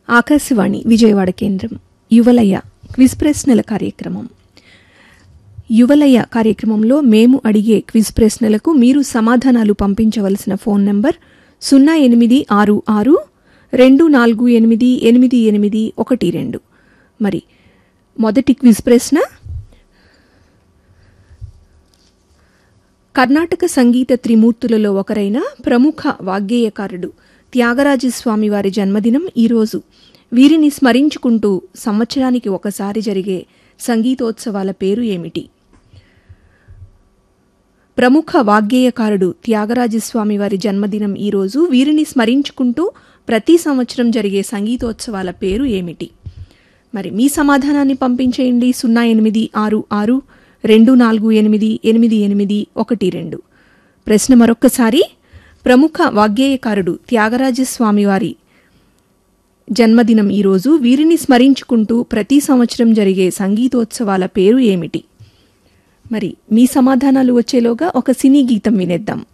ఆకాశవాణి విజయవాడ కేంద్రం యువలయ క్విజ్ ప్రశ్నల కార్యక్రమం యువలయ కార్యక్రమంలో మేము అడిగే క్విజ్ ప్రశ్నలకు మీరు సమాధానాలు పంపించవలసిన ఫోన్ నంబర్ సున్నా ఎనిమిది ఆరు ఆరు రెండు నాలుగు ఎనిమిది ఎనిమిది ఎనిమిది ఒకటి రెండు మరి మొదటి క్విజ్ ప్రశ్న కర్ణాటక సంగీత త్రిమూర్తులలో ఒకరైన ప్రముఖ వాగ్గేయకారుడు త్యాగరాజస్వామి వారి జన్మదినం ఈరోజు వీరిని స్మరించుకుంటూ సంవత్సరానికి ఒకసారి జరిగే సంగీతోత్సవాల పేరు ఏమిటి ప్రముఖ వాగ్గేయకారుడు త్యాగరాజస్వామి వారి జన్మదినం ఈరోజు వీరిని స్మరించుకుంటూ ప్రతి సంవత్సరం జరిగే సంగీతోత్సవాల పేరు ఏమిటి మరి మీ సమాధానాన్ని పంపించేయండి సున్నా ఎనిమిది ఆరు ఆరు రెండు నాలుగు ఎనిమిది ఎనిమిది ఎనిమిది ఒకటి రెండు ప్రశ్న మరొక్కసారి ప్రముఖ వాగ్గేయకారుడు త్యాగరాజస్వామి వారి జన్మదినం ఈరోజు వీరిని స్మరించుకుంటూ ప్రతి సంవత్సరం జరిగే సంగీతోత్సవాల పేరు ఏమిటి మరి మీ సమాధానాలు వచ్చేలోగా ఒక సినీ గీతం వినేద్దాం